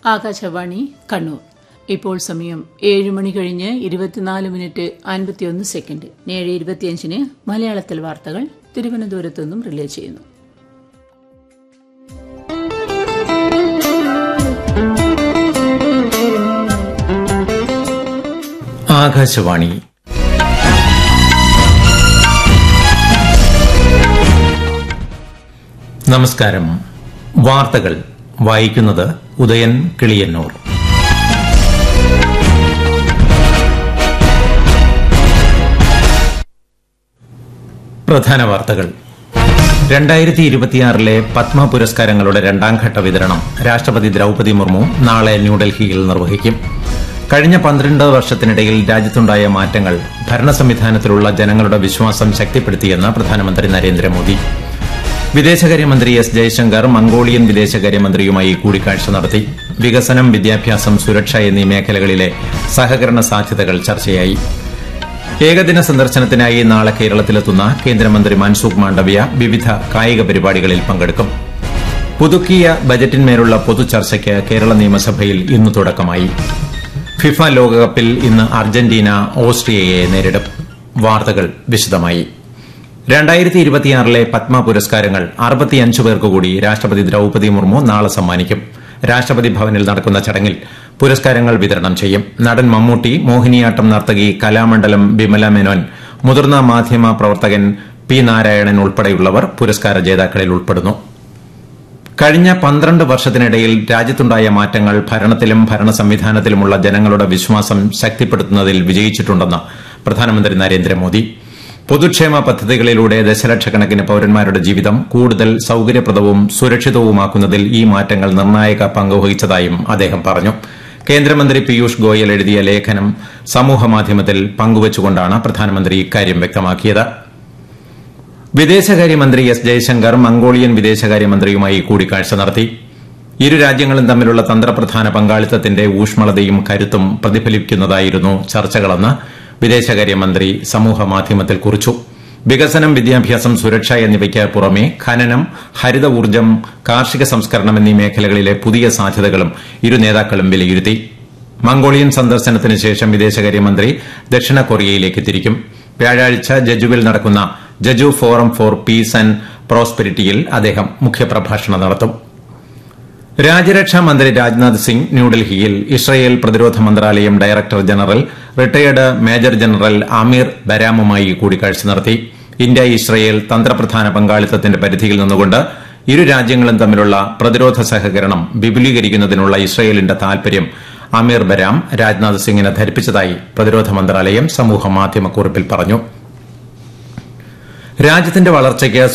ആകാശവാണി കണ്ണൂർ ഇപ്പോൾ സമയം ഏഴ് മണി കഴിഞ്ഞ് ഇരുപത്തിനാല് മിനിറ്റ് അൻപത്തിയൊന്ന് സെക്കൻഡ് ഏഴ് ഇരുപത്തിയഞ്ചിന് മലയാളത്തിൽ വാർത്തകൾ തിരുവനന്തപുരത്തു നിന്നും റിലേ ചെയ്യുന്നു ആകാശവാണി നമസ്കാരം വാർത്തകൾ വായിക്കുന്നത് ഉദയൻ കിളിയന്നൂർ പ്രധാന വാർത്തകൾ രണ്ടായിരത്തി ഇരുപത്തിയാറിലെ പത്മ പുരസ്കാരങ്ങളുടെ രണ്ടാംഘട്ട വിതരണം രാഷ്ട്രപതി ദ്രൌപതി മുർമു നാളെ ന്യൂഡൽഹിയിൽ നിർവഹിക്കും കഴിഞ്ഞ പന്ത്രണ്ട് വർഷത്തിനിടയിൽ രാജ്യത്തുണ്ടായ മാറ്റങ്ങൾ ഭരണ സംവിധാനത്തിലുള്ള ജനങ്ങളുടെ വിശ്വാസം ശക്തിപ്പെടുത്തിയെന്ന് പ്രധാനമന്ത്രി നരേന്ദ്രമോദി വിദേശകാര്യമന്ത്രി എസ് ജയശങ്കർ മംഗോളിയൻ വിദേശകാര്യമന്ത്രിയുമായി കൂടിക്കാഴ്ച നടത്തി വികസനം വിദ്യാഭ്യാസം സുരക്ഷ എന്നീ മേഖലകളിലെ സഹകരണ സാധ്യതകൾ ചർച്ചയായി ഏകദിന സന്ദർശനത്തിനായി നാളെ കേരളത്തിലെത്തുന്ന കേന്ദ്രമന്ത്രി മൻസുഖ് മാണ്ഡവ്യ വിവിധ കായിക പരിപാടികളിൽ പങ്കെടുക്കും പുതുക്കിയ ബജറ്റിന്മേലുള്ള പൊതുചർച്ചയ്ക്ക് കേരള നിയമസഭയിൽ ഇന്ന് തുടക്കമായി ഫിഫ ലോകകപ്പിൽ ഇന്ന് അർജന്റീന ഓസ്ട്രിയയെ നേരിടും വാർത്തകൾ വിശദമായി രണ്ടായിരത്തി ഇരുപത്തിയാറിലെ പത്മ പുരസ്കാരങ്ങൾ അറുപത്തിയഞ്ച് പേർക്ക് കൂടി രാഷ്ട്രപതി ദ്രൌപതി മുർമു നാളെ സമ്മാനിക്കും രാഷ്ട്രപതി ഭവനിൽ നടക്കുന്ന ചടങ്ങിൽ പുരസ്കാരങ്ങൾ വിതരണം ചെയ്യും നടൻ മമ്മൂട്ടി മോഹിനിയാട്ടം നർത്തകി കലാമണ്ഡലം ബിമല മേനോൻ മുതിർന്ന മാധ്യമ പ്രവർത്തകൻ പി നാരായണൻ ഉൾപ്പെടെയുള്ളവർ പുരസ്കാര ജേതാക്കളിൽ ഉൾപ്പെടുന്നു കഴിഞ്ഞ പന്ത്രണ്ട് വർഷത്തിനിടയിൽ രാജ്യത്തുണ്ടായ മാറ്റങ്ങൾ ഭരണത്തിലും ഭരണ സംവിധാനത്തിലുമുള്ള ജനങ്ങളുടെ വിശ്വാസം ശക്തിപ്പെടുത്തുന്നതിൽ വിജയിച്ചിട്ടുണ്ടെന്ന് പ്രധാനമന്ത്രി നരേന്ദ്രമോദി പൊതുക്ഷേമ പദ്ധതികളിലൂടെ ദശലക്ഷക്കണക്കിന് പൌരന്മാരുടെ ജീവിതം കൂടുതൽ സൌകര്യപ്രദവും സുരക്ഷിതവുമാക്കുന്നതിൽ ഈ മാറ്റങ്ങൾ നിർണായക പങ്കുവഹിച്ചതായും അദ്ദേഹം പറഞ്ഞു കേന്ദ്രമന്ത്രി പീയൂഷ് ഗോയൽ എഴുതിയ ലേഖനം സമൂഹമാധ്യമത്തിൽ പങ്കുവച്ചുകൊണ്ടാണ് പ്രധാനമന്ത്രി ഇക്കാര്യം വ്യക്തമാക്കിയത് വിദേശകാര്യമന്ത്രി എസ് ജയശങ്കർ മംഗോളിയൻ വിദേശകാര്യമന്ത്രിയുമായി കൂടിക്കാഴ്ച നടത്തി ഇരു രാജ്യങ്ങളും തമ്മിലുള്ള തന്ത്രപ്രധാന പങ്കാളിത്തത്തിന്റെ ഊഷ്മളതയും കരുത്തും പ്രതിഫലിക്കുന്നതായിരുന്നു ചർച്ചകളെന്ന് വിദേശകാര്യമന്ത്രി സമൂഹമാധ്യമത്തിൽ കുറിച്ചു വികസനം വിദ്യാഭ്യാസം സുരക്ഷ എന്നിവയ്ക്ക് പുറമെ ഖനനം ഹരിത ഊർജ്ജം കാർഷിക സംസ്കരണം എന്നീ മേഖലകളിലെ പുതിയ സാധ്യതകളും ഇരു നേതാക്കളും വിലയിരുത്തി മംഗോളിയൻ സന്ദർശനത്തിന് ശേഷം വിദേശകാര്യമന്ത്രി ദക്ഷിണ കൊറിയയിലേക്ക് തിരിക്കും വ്യാഴാഴ്ച ജജുവിൽ നടക്കുന്ന Jeju forum for peace and പ്രോസ്പെരിറ്റിയിൽ അദ്ദേഹം മുഖ്യപ്രഭാഷണം നടത്തും രാജ്യരക്ഷാ മന്ത്രി രാജ്നാഥ് സിംഗ് ന്യൂഡൽഹിയിൽ ഇസ്രയേൽ പ്രതിരോധ മന്ത്രാലയം director general retired major general Amir ബരാമുമായി കൂടിക്കാഴ്ച നടത്തി ഇന്ത്യ ഇസ്രയേൽ തന്ത്രപ്രധാന പങ്കാളിത്തത്തിന്റെ പരിധിയിൽ നിന്നുകൊണ്ട് ഇരു രാജ്യങ്ങളും തമ്മിലുള്ള പ്രതിരോധ സഹകരണം വിപുലീകരിക്കുന്നതിനുള്ള ഇസ്രയേലിന്റെ താൽപര്യം അമീർ ബരാം രാജ്നാഥ് സിംഗിനെ ധരിപ്പിച്ചതായി പ്രതിരോധ മന്ത്രാലയം സമൂഹ മാധ്യമക്കുറിപ്പിൽ പറഞ്ഞു രാജ്യത്തിന്റെ വളർച്ചയ്ക്ക്